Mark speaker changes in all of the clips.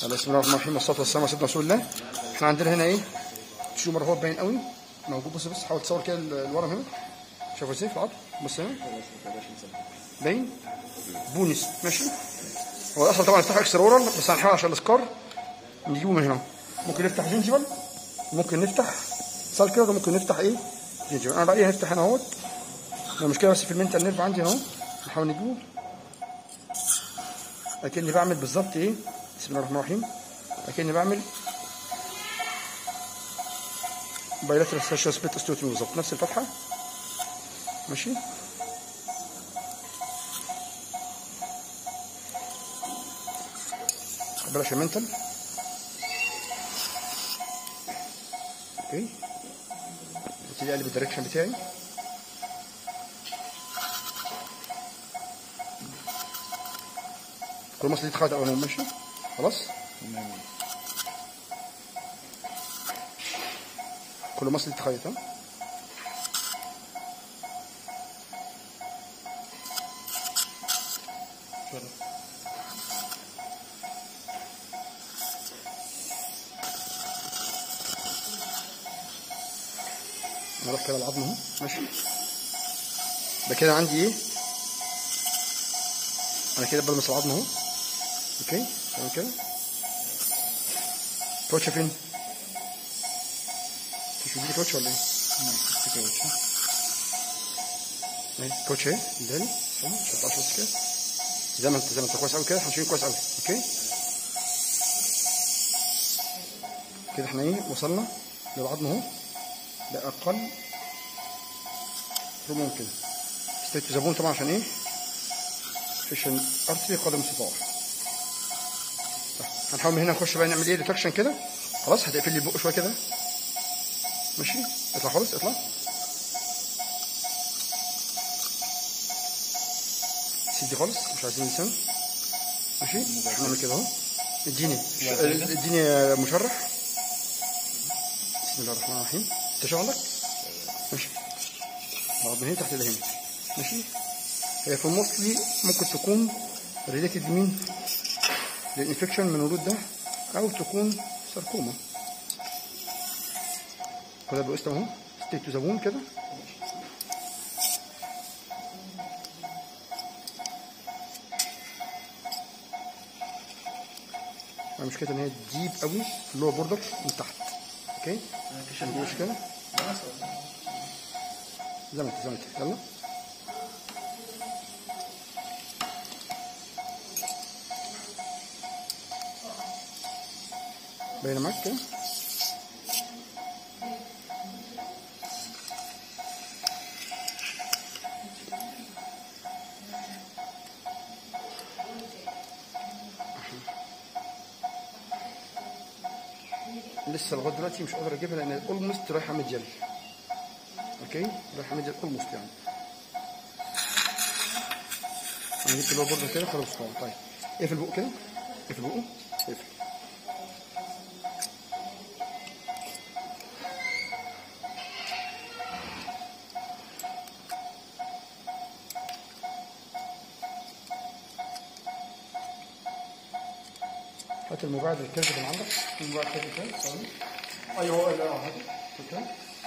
Speaker 1: بسم الله الرحمن الرحيم والصلاه والسلام على سيدنا رسول الله احنا عندنا هنا ايه تيومر هو باين قوي موجود بص بص حاول تصور كده الورم هنا شايفه ازاي في العظم بص هنا باين بونس ماشي هو اصلا طبعا نفتحه اكسترا اورال بس هنحاول عشان السكار نجيبه من هنا ممكن نفتح جنجبل ممكن نفتح سالكر وممكن نفتح ايه جنجبل انا بقى هنفتح هنا اهوت المشكله بس في المنتال نيرف عندي اهو نحاول نجيبه اكني بعمل بالظبط ايه بسم الله الرحمن الرحيم اكني بعمل بايلاترال سيشن سبيت استوتيوم بالظبط نفس الفتحه ماشي بلاش منتل اوكي ابتدي اقلب الدايركشن بتاعي كل مصر دي تخيط اول ماشي خلاص كل مصر دي تخيط ها نروح كده العظم اهو ماشي ده كده عندي ايه انا كده بلمس العظم اهو اوكي تمام كده كوتش فين تشوف دي كوتش ولا ايه ايه كوتش ايه اداني تمام شوف بس كده زي ما انت زي ما انت كويس قوي كده هنشيل كويس قوي اوكي كده احنا ايه وصلنا للعظم اهو باقل ممكن ستيت زبون طبعا عشان ايه فيشن ارتري قدم استطاع هنحاول من هنا نخش بقى نعمل ايه ديتكشن كده خلاص هتقفل لي البق شويه كده ماشي اطلع خالص اطلع سيب دي خالص مش عايزين لسان ماشي نعمل كده اهو اديني اديني مشرح بسم الله الرحمن الرحيم انت شغلك ماشي من هنا تحت لهنا ماشي هي في المصلي ممكن تكون ريليتد لمين للانفكشن من الورود ده او تكون ساركوما كده بقى اهو ستيتوزابون كده المشكله ان هي ديب قوي في اللور بوردر من تحت اوكي مفيش مشكله زي ما انت زي ما انت يلا باينه معاك كده لسه لغايه دلوقتي مش قادر اجيبها لان اولموست رايحه متجل اوكي رايحه متجل اولموست يعني انا جبت اللي هو برضه كده خلاص طيب اقفل بقه كده اقفل بقه اقفل هات المباعد الكذب اللي عندك المباعد الكذب كده ثواني ايوه لا هات كده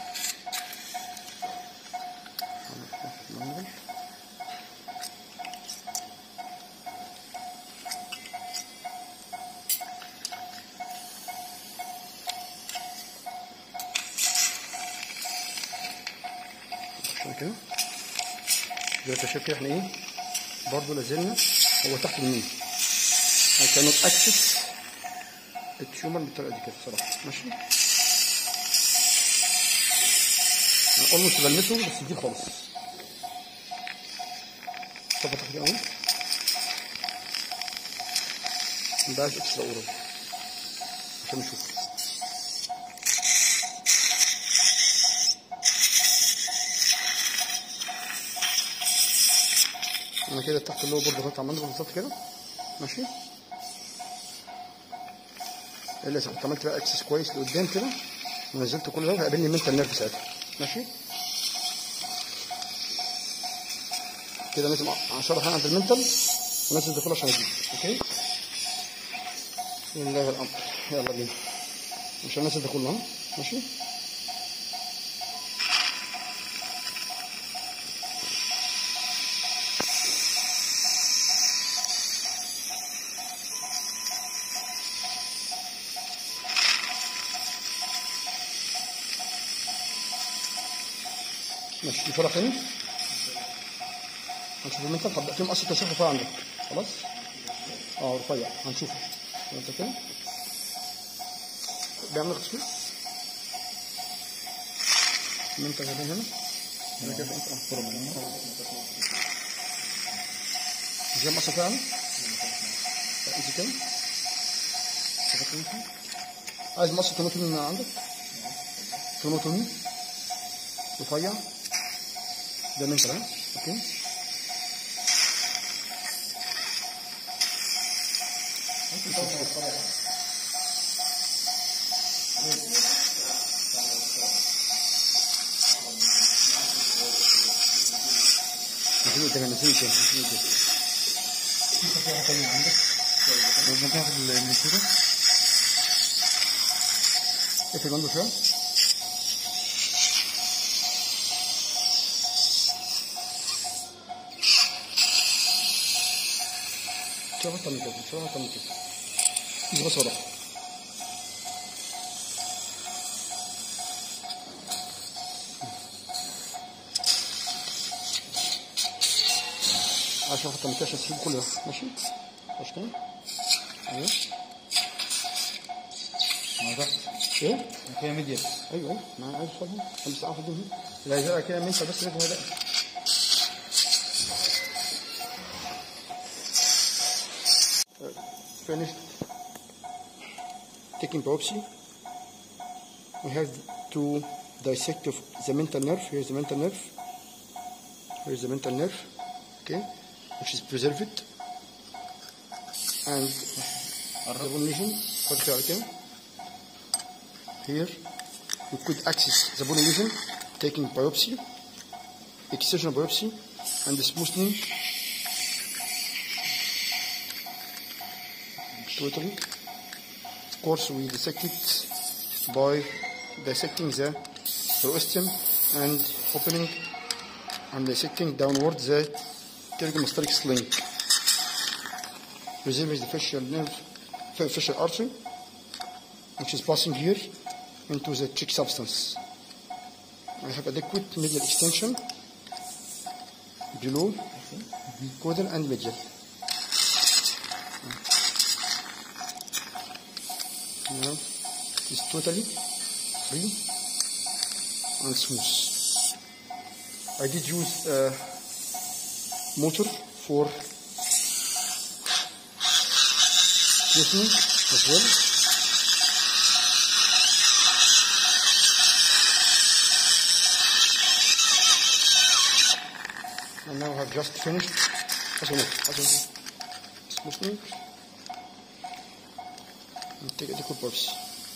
Speaker 1: كده زي ما شايف كده احنا ايه برضه لازلنا هو تحت اليمين كانوا اكسس التيومر بالطريقه دي كده صراحه ماشي انا اولموست بلمسه بس دي خالص طب تحت اهو مبقاش اكسترا اورال عشان نشوف انا كده تحت اللي هو برضه قطع منه بالظبط كده ماشي الا اذا كنت عملت بقى اكسس كويس لقدام كده ونزلت كل ده وهيقابلني منتال نيرف ساعتها ماشي كده لازم اشرح انا عند المنتال ونزل ده كله عشان اجيب اوكي لله الامر يلا بينا مش الناس ده كله ها ماشي ماشي في فرق تاني هنشوف المنتج هبدأ في مقص التسخ رفيع عندك خلاص اه رفيع هنشوفه انت كده بيعمل تسويق المنتج ده هنا هنا كده انت اه فرق زي مقص رفيع عندك ايزي كده عايز مقص طماطم من عندك طماطم رفيع ده من كلام اوكي نسيب ده نسيب ده نسيب ده
Speaker 2: في صفحة تانية عندك لما تاخد المنتورة
Speaker 1: اقفل عنده شويه شوف اكتر من كده شوف اكتر من كده دي بس ورا عشان اكتر من كده عشان تسيب كل ده ماشي ماشي كده ايوه
Speaker 2: ما ده
Speaker 1: ايه
Speaker 2: فيها ميديا
Speaker 1: ايوه ايوه ما عايز اشربها خمس ساعات في الدنيا لا يزرع كده منسى بس لازم هذا finished taking biopsy we have to dissect of the mental nerve here's the mental nerve here's the mental nerve okay which is preserved and the bone lesion particular okay here we could access the bone lesion taking biopsy, excision biopsy, and the smoothing totally. Of course, we dissect it by dissecting the proestem and opening and dissecting downward the pterygomasteric sling. Preserves the facial nerve, facial artery, which is passing here into the cheek substance. I have adequate medial extension below caudal and medial. Now it's totally free and smooth. I did use a motor for smoothing as well. And now I have just finished. That's enough. That's enough. Smoothing. And take a good pulse.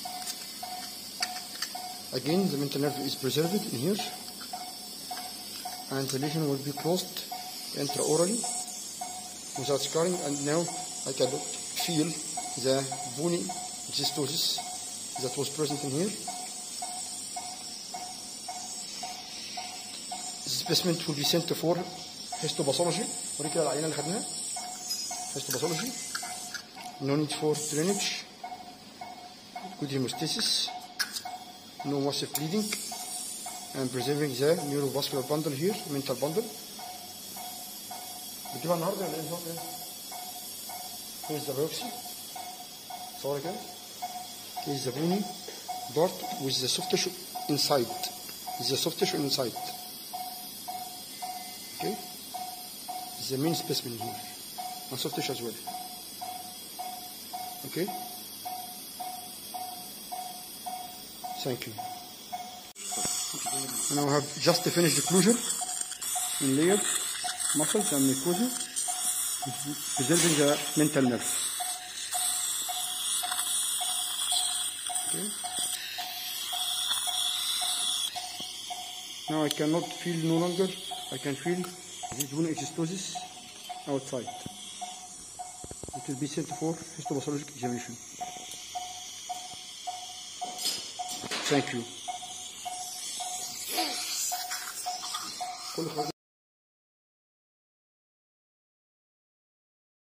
Speaker 1: Again, the mental nerve is preserved in here. And the lesion will be closed intraorally without scarring. And now I can feel the bony cystosis that was present in here. specimen will be sent for histopathology وريك كده العينه اللي خدناها histopathology no need for drainage good hemostasis no massive bleeding and preserving the neurovascular bundle here mental bundle بتجيبها النهارده ولا ايه النظام ايه؟ here's the biopsy صور كده here's the bony part with the soft tissue inside the soft tissue inside Okay? It's the main specimen here. And soft tissue as well. Okay? Thank you. Now I have just finished the closure in layer muscles and mucosa preserving the mental nerve. Okay? Now I cannot feel no longer, I can feel this bone exostosis outside. It will be sent for histopathologic examination. ثانك يو كل